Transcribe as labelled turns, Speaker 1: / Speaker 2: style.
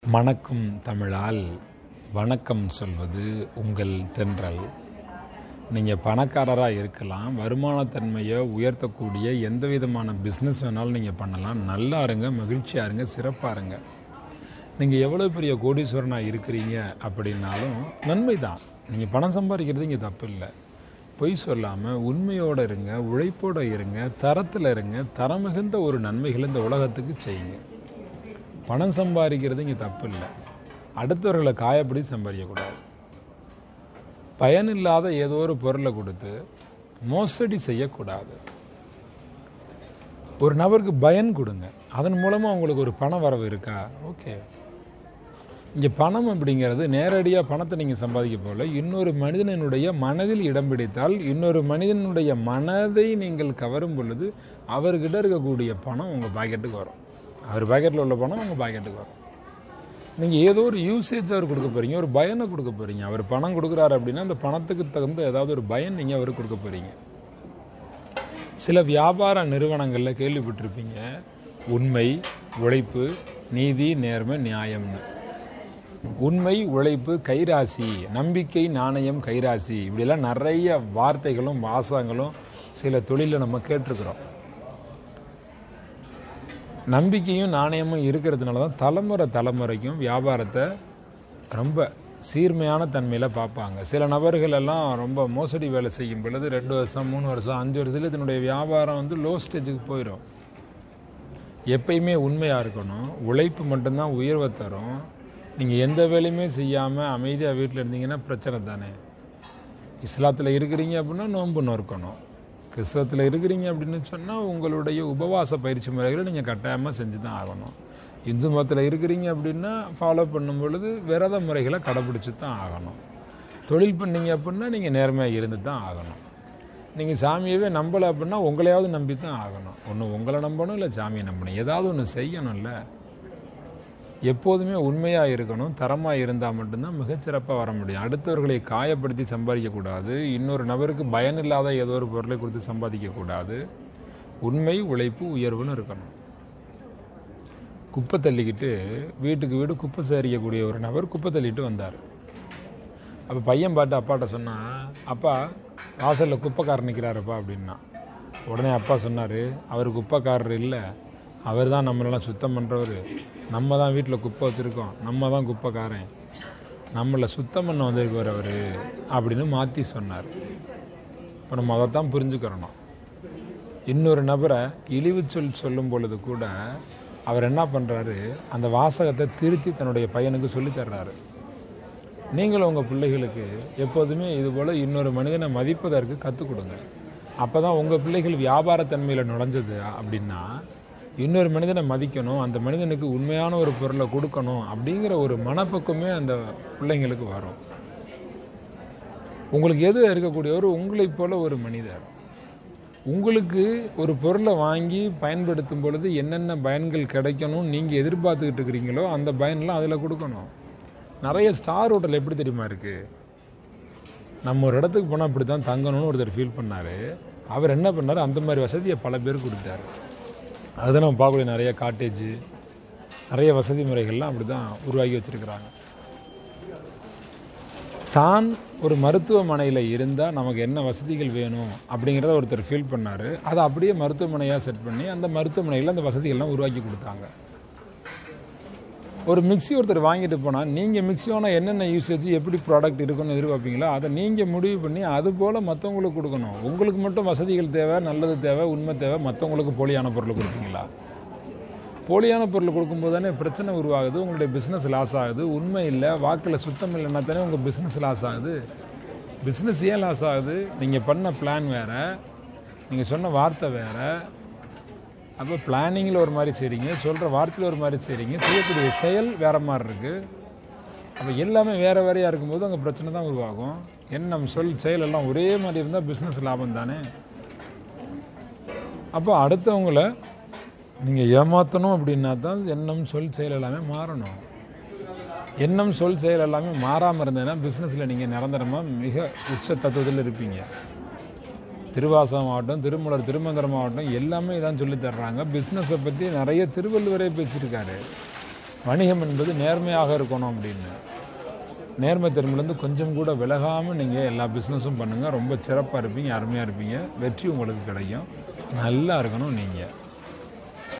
Speaker 1: மணக்கும் தமிழால் வணக்கம் சொல்வது உங்கள் தென்றல் நீங்கள் பணக்காரராக இருக்கலாம் வருமானத்தன்மையை உயர்த்தக்கூடிய எந்த விதமான பிஸ்னஸ் வேணாலும் நீங்கள் பண்ணலாம் நல்லா இருங்க மகிழ்ச்சியாக இருங்க சிறப்பாக இருங்க நீங்கள் எவ்வளோ பெரிய கோடீஸ்வரனாக இருக்கிறீங்க அப்படின்னாலும் நன்மை தான் நீங்கள் பணம் சம்பாதிக்கிறது இங்கே தப்பு இல்லை பொய் சொல்லாமல் உண்மையோடு இருங்க உழைப்போடு இருங்க தரத்தில் இருங்க தரம் மிகுந்த ஒரு நன்மைகளை இந்த உலகத்துக்கு செய்யுங்க பணம் சம்பாதிக்கிறது இங்கே தப்பு இல்லை அடுத்தவர்களை காயப்படுத்தி சம்பாதிக்கக்கூடாது பயன் இல்லாத ஏதோ ஒரு பொருளை கொடுத்து மோசடி செய்யக்கூடாது ஒரு நபருக்கு பயன் கொடுங்க அதன் மூலமாக உங்களுக்கு ஒரு பண வரவு இருக்கா ஓகே இங்கே பணம் அப்படிங்கிறது நேரடியாக பணத்தை நீங்கள் சம்பாதிக்க போகல இன்னொரு மனிதனுடைய மனதில் இடம் பிடித்தால் இன்னொரு மனிதனுடைய மனதை நீங்கள் கவரும் பொழுது அவர்கிட்ட இருக்கக்கூடிய பணம் உங்கள் பாக்கெட்டுக்கு வரும் அவர் பாக்கெட்டில் உள்ள பணம் உங்கள் பாக்கெட்டுக்கு வரும் நீங்கள் ஏதோ ஒரு யூசேஜ் அவர் கொடுக்க போகிறீங்க ஒரு பயனை கொடுக்க போகிறீங்க அவர் பணம் கொடுக்குறாரு அப்படின்னா அந்த பணத்துக்கு தகுந்த ஏதாவது ஒரு பயன் நீங்கள் அவருக்கு கொடுக்க போகிறீங்க சில வியாபார நிறுவனங்களில் கேள்விப்பட்டிருப்பீங்க உண்மை உழைப்பு நீதி நேர்மை நியாயம்னு உண்மை உழைப்பு கைராசி நம்பிக்கை நாணயம் கைராசி இப்படிலாம் நிறைய வார்த்தைகளும் வாசகங்களும் சில தொழிலில் நம்ம கேட்டிருக்கிறோம் நம்பிக்கையும் நாணயமும் இருக்கிறதுனால தான் தலைமுறை தலைமுறைக்கும் வியாபாரத்தை ரொம்ப சீர்மையான தன்மையில் பார்ப்பாங்க சில நபர்கள் எல்லாம் ரொம்ப மோசடி வேலை செய்யும் பொழுது ரெண்டு வருஷம் மூணு வருஷம் அஞ்சு வருஷத்தில் இதனுடைய வியாபாரம் வந்து லோ ஸ்டேஜுக்கு போயிடும் எப்பயுமே உண்மையாக இருக்கணும் உழைப்பு மட்டும்தான் உயர்வை தரும் நீங்கள் எந்த வேலையுமே செய்யாமல் அமைதியாக வீட்டில் இருந்தீங்கன்னா பிரச்சனை தானே இஸ்லாத்தில் இருக்கிறீங்க அப்படின்னா நோன்பு நோக்கணும் கிறிஸ்தவத்தில் இருக்கிறீங்க அப்படின்னு சொன்னால் உங்களுடைய உபவாச பயிற்சி முறைகளை நீங்கள் கட்டாயமாக செஞ்சு தான் ஆகணும் இந்து மதத்தில் இருக்கிறீங்க அப்படின்னா ஃபாலோ பண்ணும் பொழுது விரத முறைகளை கடைப்பிடிச்சி தான் ஆகணும் தொழில் பண்ணீங்க அப்படின்னா நீங்கள் நேர்மையாக இருந்து தான் ஆகணும் நீங்கள் சாமியவே நம்பலை அப்படின்னா உங்களையாவது நம்பி தான் ஆகணும் ஒன்று உங்களை நம்பணும் இல்லை சாமியை நம்பணும் ஏதாவது ஒன்று செய்யணும்ல எப்போதுமே உண்மையாக இருக்கணும் தரமாக இருந்தால் மட்டும்தான் மிகச்சிறப்பாக வர முடியும் அடுத்தவர்களை காயப்படுத்தி சம்பாதிக்கக்கூடாது இன்னொரு நபருக்கு பயன் இல்லாத ஏதோ ஒரு பொருளை கொடுத்து சம்பாதிக்கக்கூடாது உண்மை உழைப்பு உயர்வுன்னு இருக்கணும் குப்பை தள்ளிக்கிட்டு வீட்டுக்கு வீடு குப்பை சேரிக்கக்கூடிய ஒரு நபர் குப்பை தள்ளிட்டு வந்தார் அப்போ பையன் பாட்டு அப்பாட்ட சொன்னான் அப்பா வாசலில் குப்பைக்காரர் நிற்கிறாரப்பா அப்படின்னா உடனே அப்பா சொன்னார் அவர் குப்பைக்காரர் இல்லை அவர் தான் நம்மளெல்லாம் சுத்தம் பண்ணுறவர் நம்ம தான் வீட்டில் குப்பை வச்சுருக்கோம் நம்ம தான் குப்பைக்காரன் நம்மளை சுத்தம் பண்ண வந்திருக்கவர் அவர் அப்படின்னு மாற்றி சொன்னார் இப்போ நம்ம அதை தான் புரிஞ்சுக்கிறணும் இன்னொரு நபரை இழிவு சொல் சொல்லும் பொழுது கூட அவர் என்ன பண்ணுறாரு அந்த வாசகத்தை திருத்தி தன்னுடைய பையனுக்கு சொல்லித் தர்றாரு நீங்களும் உங்கள் பிள்ளைகளுக்கு எப்போதுமே இதுபோல் இன்னொரு மனிதனை மதிப்பதற்கு கற்றுக் கொடுங்க அப்போ தான் உங்கள் பிள்ளைகள் வியாபாரத்தன்மையில் நுழைஞ்சது அப்படின்னா இன்னொரு மனிதனை மதிக்கணும் அந்த மனிதனுக்கு உண்மையான ஒரு பொருளை கொடுக்கணும் அப்படிங்கிற ஒரு மனப்பக்குவமே அந்த பிள்ளைங்களுக்கு வரும் உங்களுக்கு எது இருக்கக்கூடியவர் உங்களைப் போல ஒரு மனிதர் உங்களுக்கு ஒரு பொருளை வாங்கி பயன்படுத்தும் பொழுது என்னென்ன பயன்கள் கிடைக்கணும் நீங்கள் எதிர்பார்த்துக்கிட்டு இருக்கிறீங்களோ அந்த பயன்லாம் அதில் கொடுக்கணும் நிறைய ஸ்டார் ஹோட்டல் எப்படி தெரியுமா இருக்குது நம்ம ஒரு இடத்துக்கு போனால் அப்படி தான் தங்கணும்னு ஒருத்தர் ஃபீல் பண்ணார் அவர் என்ன பண்ணார் அந்த மாதிரி வசதியை பல பேர் கொடுத்தாரு அதுதான் நம்ம பார்க்கக்கூடிய நிறைய காட்டேஜ் நிறைய வசதி முறைகள்லாம் அப்படி தான் உருவாக்கி வச்சுருக்கிறாங்க தான் ஒரு மருத்துவமனையில் இருந்தால் நமக்கு என்ன வசதிகள் வேணும் அப்படிங்கிறத ஒருத்தர் ஃபீல் பண்ணார் அதை அப்படியே மருத்துவமனையாக செட் பண்ணி அந்த மருத்துவமனையில் அந்த வசதிகள்லாம் உருவாக்கி கொடுத்தாங்க ஒரு மிக்சி ஒருத்தர் வாங்கிட்டு போனால் நீங்கள் மிக்சியோட என்னென்ன யூசேஜ் எப்படி ப்ராடக்ட் இருக்குன்னு எதிர்பார்ப்பீங்களோ அதை நீங்கள் முடிவு பண்ணி அது போல் மற்றவங்களுக்கு கொடுக்கணும் உங்களுக்கு மட்டும் வசதிகள் தேவை நல்லது தேவை உண்மை தேவை மற்றவங்களுக்கு போலியான பொருள் கொடுப்பீங்களா போலியான பொருள் கொடுக்கும்போது தானே பிரச்சனை உருவாகுது உங்களுடைய பிஸ்னஸ் லாஸ் ஆகுது உண்மை இல்லை வாக்கில் சுத்தம் இல்லைன்னா தானே உங்கள் பிஸ்னஸ் லாஸ் ஆகுது பிஸ்னஸ் ஏன் லாஸ் ஆகுது நீங்கள் பண்ண பிளான் வேறு நீங்கள் சொன்ன வார்த்தை வேறு அப்போ பிளானிங்கில் ஒரு மாதிரி செய்கிறீங்க சொல்கிற வார்த்தையில் ஒரு மாதிரி செய்கிறீங்க செய்யக்கூடிய செயல் வேறு மாதிரி இருக்குது அப்போ எல்லாமே வேறு வேறையாக இருக்கும்போது அங்கே பிரச்சனை தான் உருவாகும் எண்ணம் சொல் செயல் எல்லாம் ஒரே மாதிரி இருந்தால் பிஸ்னஸ் லாபம் தானே அப்போ அடுத்தவங்கள நீங்கள் ஏமாற்றணும் அப்படின்னா தான் எண்ணம் சொல் செயல் எல்லாமே மாறணும் எண்ணம் சொல் செயல் எல்லாமே மாறாமல் இருந்ததுன்னா பிஸ்னஸில் நீங்கள் நிரந்தரமாக மிக உச்ச தத்துவத்தில் இருப்பீங்க திருவாசகம் ஆகட்டும் திருமலர் திருமந்திரம் ஆகட்டும் எல்லாமே இதான் சொல்லி தர்றாங்க பிஸ்னஸை பற்றி நிறைய திருவள்ளுவரே பேசியிருக்காரு வணிகம் என்பது நேர்மையாக இருக்கணும் அப்படின்னு நேர்மை திறமையிலேருந்து கொஞ்சம் கூட விலகாமல் நீங்கள் எல்லா பிஸ்னஸும் பண்ணுங்கள் ரொம்ப சிறப்பாக இருப்பீங்க அருமையாக இருப்பீங்க வெற்றி உங்களுக்கு கிடைக்கும் நல்லா இருக்கணும் நீங்கள்